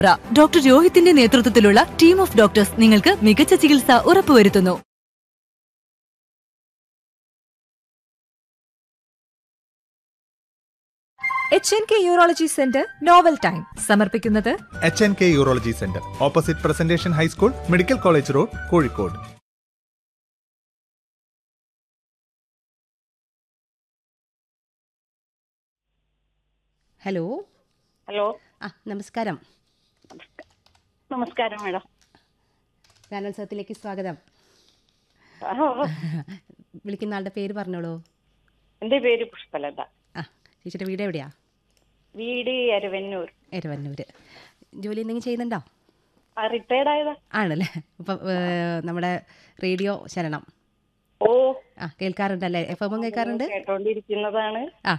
Doctor രോഹിത്തിന്റെ നേതൃത്വത്തിലുള്ള team of doctors നിങ്ങൾക്ക് മികച്ച ചികിത്സ ഉറപ്പുവരുത്തുന്നു H N K urology centre novel time സമർപ്പിക്കുന്നത് H N K urology centre opposite presentation high school medical college road Kozhikode hello hello ആ നമസ്കാരം നമസ്കാരം മാഡം ഗാനോത്സവത്തിലേക്ക് സ്വാഗതം ആ, വിളിക്കുന്ന ആളുടെ പേര് പറഞ്ഞോളൂ എന്റെ പേര് പുഷ്പലത ആ ചേച്ചിയുടെ വീട് എവിടെയാ വീട് അരവന്നൂർ എരവന്നൂര് ജോലി എന്തെങ്കിലും ചെയ്യുന്നുണ്ടോ ആ റിട്ടയർഡ് ആയതാ ആണല്ലേ അപ്പം നമ്മുടെ റേഡിയോ ശരണം ഓ ആ കേൾക്കാറുണ്ടല്ലേ എഫ് എമ്മും കേൾക്കാറുണ്ട് കേട്ടോണ്ടിരിക്കുന്നതാണ് ആ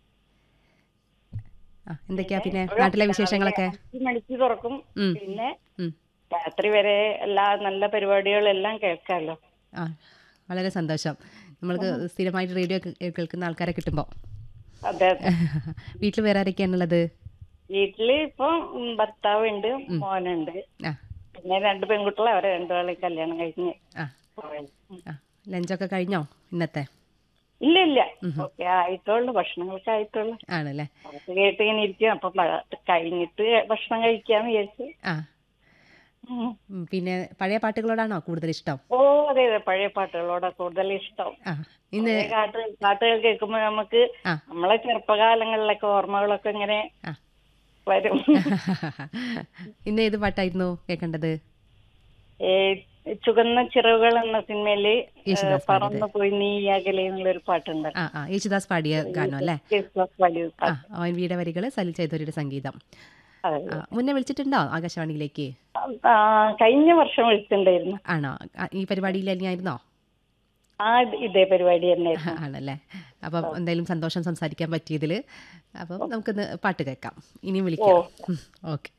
ആ എന്തൊക്കെയാ പിന്നെ നാട്ടിലെ വിശേഷങ്ങളൊക്കെ അഞ്ച് മണിക്ക് തുറക്കും ഉം. പിന്നെ ഉം. രാത്രി വരെ എല്ലാ നല്ല പരിപാടികളെല്ലാം കേൾക്കാമല്ലോ ആ വളരെ സന്തോഷം നമ്മൾക്ക് സ്ഥിരമായിട്ട് റേഡിയോ കേൾക്കുന്ന ആൾക്കാരെ കിട്ടുമ്പോൾ അതെ അതെ വീട്ടിൽ വേറെ ആരൊക്കെയാണുള്ളത് വീട്ടില് ഇപ്പൊ ഉം, ഭർത്താവുണ്ട് മോനുണ്ട് ആ പിന്നെ രണ്ട് പെൺകുട്ടികളെ അവരെ രണ്ടുപേളെയും കല്യാണം കഴിഞ്ഞ് ആ പോയത്. ഉം. ആ ലഞ്ചൊക്കെ കഴിഞ്ഞോ ഇന്നത്തെ ഇല്ല ഇല്ല ഓക്കെ ആയിട്ടുള്ളു ഭക്ഷണങ്ങളൊക്കെ ആയിട്ടുള്ളു ആണല്ലേ അത് കേട്ട് ഇങ്ങനെ ഇരിക്കും അപ്പൊ പ- കഴിഞ്ഞിട്ട് ഭക്ഷണം കഴിക്കാന്ന് വിചാരിച്ചു ആ ഉം. ഉം, പിന്നെ പഴയ പാട്ടുകളോടാണോ കൂടുതൽ ഇഷ്ടം ഓ അതെ അതെ പഴയ പാട്ടുകളോടാ കൂടുതൽ ഇഷ്ടം ആ ഇന്ന് പഴയ പാട്ട് പാട്ടുകൾ കേൾക്കുമ്പോൾ നമുക്ക് ആ. നമ്മളെ ചെറുപ്പകാലങ്ങളിലൊക്കെ ഓർമ്മകളൊക്കെ ഇങ്ങനെ ആ. വരും ഇന്ന് ഏത് പാട്ടായിരുന്നു കേൾക്കേണ്ടത് ഏ, ചുവന്ന ചിറകുകൾ എന്ന സിനിമയില് യേശുദാസ് പറന്നു പോയി നീ അകലെ എന്നുള്ളൊരു പാട്ടുണ്ട് ആ ആ യേശുദാസ് പാടിയ ഗാനം അല്ലേ യേശുദാസ് പാടിയ ആ പാട്ട്. ഓൻ വീടെ വരികൾ സലിൽ ചൈതോരിയുടെ സംഗീതം അതെ. ആ, മുന്നേ വിളിച്ചിട്ടുണ്ടോ ആകാശവാണിയിലേക്ക് ആ, കഴിഞ്ഞ വർഷം വിളിച്ചിട്ടുണ്ടായിരുന്നു ആണോ ആ, ഈ പരിപാടിയിൽ തന്നെയായിരുന്നോ ആ ഇത് ഇതേ പരിപാടി തന്നെയായിരുന്നു ആണല്ലേ അപ്പം എന്തായാലും സന്തോഷം സംസാരിക്കാൻ പറ്റിയതിൽ അപ്പം നമുക്കിന്ന് പാട്ട് കേൾക്കാം ഇനിയും വിളിക്കാം ഓക്കെ